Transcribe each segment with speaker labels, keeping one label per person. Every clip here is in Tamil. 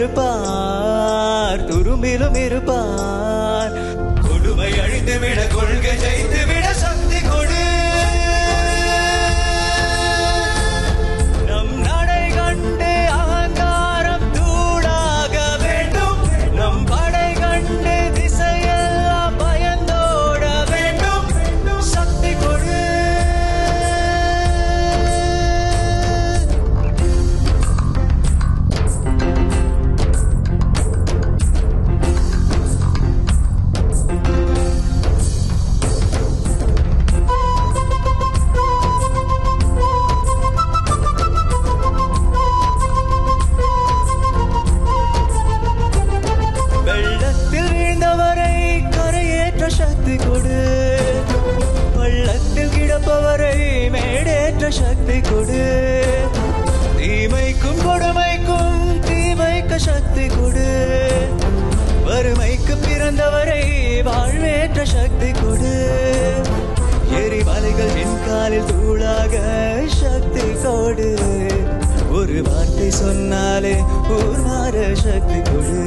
Speaker 1: இருப்பார் துரும்பிலும் இருப்பார் கொடுமை அழிந்து விட கொள்கை ஜெயித்து விட சக்தி கொடு நம் நடை கண்டு அகங்காரம் தூளாக வேண்டும் நம் படை கண்டு திசையெல்லாம் பயந்தோட வேண்டும் சக்தி கொடு வெள்ளத்தில் வீழ்ந்தவரை கரையேற்ற சக்தி கொடு பள்ளத்தில் கிடப்பவரை மேடேற்ற சக்தி கொடு தீமைக்கும் கொடுமைக்கும் தீமைக்க சக்தி கொடு வறுமைக்கு பிறந்தவரை வாழ்வேற்ற சக்தி கொடு எரிமலைகள் என் காலில் தூளாக சக்தி கொடு ஒரு வார்த்தை சொன்னாலே ஊர் மாற சக்தி கொடு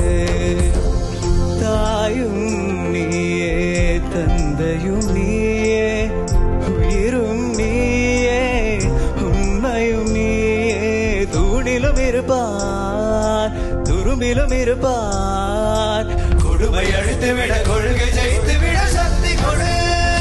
Speaker 1: தாயும் நீயே தந்தையும் நீயே உயிரும் நீயே உண்மையும் நீயே தூணிலும் இருப்பார் துரும்பிலும் இருப்பார் கொடுமை அழித்து விட கொள்கை ஜெயித்து விட சக்தி கொடு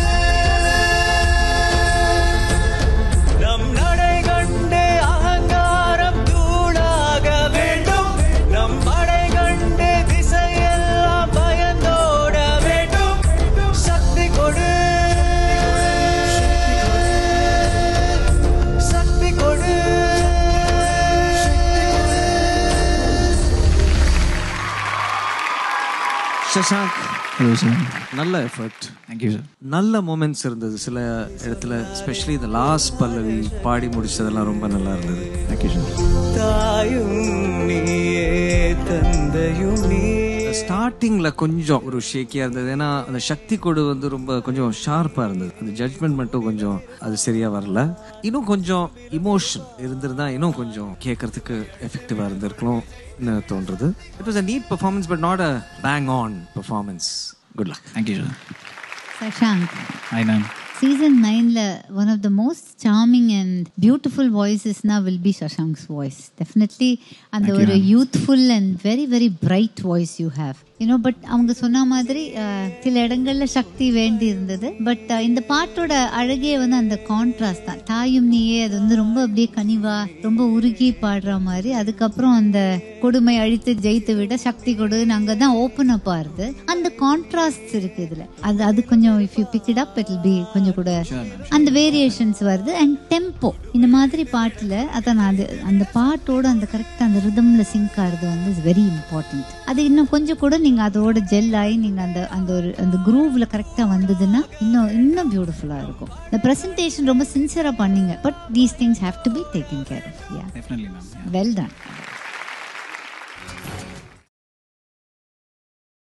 Speaker 1: நம் நடை கண்டு அகங்காரம் தூளாக வேண்டும் நம் படை கண்டு திசையெல்லாம் பயந்தோட வேண்டும் சக்தி கொடு சக்தி கொடு
Speaker 2: சஷாங்க்
Speaker 3: ஹலோ சார்
Speaker 2: நல்ல எஃபர்ட்
Speaker 3: தேங்க்யூ சார்
Speaker 2: நல்ல மூமெண்ட்ஸ் இருந்தது சில இடத்துல ஸ்பெஷலி இந்த லாஸ்ட் பல்லவி பாடி முடிச்சதெல்லாம் ரொம்ப நல்லா இருந்தது
Speaker 3: தேங்க்யூ சார்
Speaker 1: தாயும் நீயே தந்தையும் நீ
Speaker 2: ஸ்டார்டிங்ல கொஞ்சம் ஒரு ஷேக்கியா இருந்தது ஏன்னா அந்த சக்தி கொடு வந்து ரொம்ப கொஞ்சம் ஷார்ப்பா இருந்தது அந்த ஜட்மெண்ட் மட்டும் கொஞ்சம் அது சரியா வரல இன்னும் கொஞ்சம் இமோஷன் இருந்திருந்தா இன்னும் கொஞ்சம் கேட்கறதுக்கு எஃபெக்டிவா இருந்திருக்கலாம் தோன்றது it was a neat performance but not a bang on performance good luck
Speaker 3: thank you sir
Speaker 4: Shashank
Speaker 3: hi ma'am
Speaker 4: season நைன்ல one of the most charming and beautiful வாய்ஸஸ்னா will be Shashank's voice definitely அந்த ஒரு youthful and very very bright voice you have you know but அவங்க சொன்ன மாதிரி அஹ், சில இடங்கள்ல சக்தி வேண்டி இருந்தது பட் இந்த பாட்டோட அழகே வந்து அந்த கான்ட்ராஸ்ட் தான் தாயும் நீயே அது வந்து ரொம்ப அப்படியே கனிவா ரொம்ப உருகி பாடுற மாதிரி அதுக்கப்புறம் அந்த கொடுமை அழித்து ஜெயித்து விட சக்தி கொடு அங்கே தான் ஓப்பன் அப் ஆகுது அந்த கான்ட்ராஸ்ட் இருக்கு இதுல அது அது கொஞ்சம் if you pick it up it be கொஞ்சம் கூட அந்த வேரியேஷன்ஸ் வருது அண்ட் டெம்போ இந்த மாதிரி பாட்டுல அதான் நான் அது அந்த பாட்டோட அந்த கரெக்ட் அந்த ரிதம்ல சிங்க் ஆகுறது வந்து இஸ் வெரி இம்பார்ட்டன்ட் அது இன்னும் கொஞ்சம் கூட நீங்க அதோட ஜெல் ஆகி நீங்க அந்த அந்த ஒரு அந்த குரூவ்ல கரெக்டா வந்ததுன்னா இன்னும் இன்னும் பியூட்டிஃபுல்லா இருக்கும் இந்த பிரசன்டேஷன் ரொம்ப சின்சியரா பண்ணீங்க but these things have to be taken care of yeah
Speaker 3: definitely ma'am
Speaker 4: well ton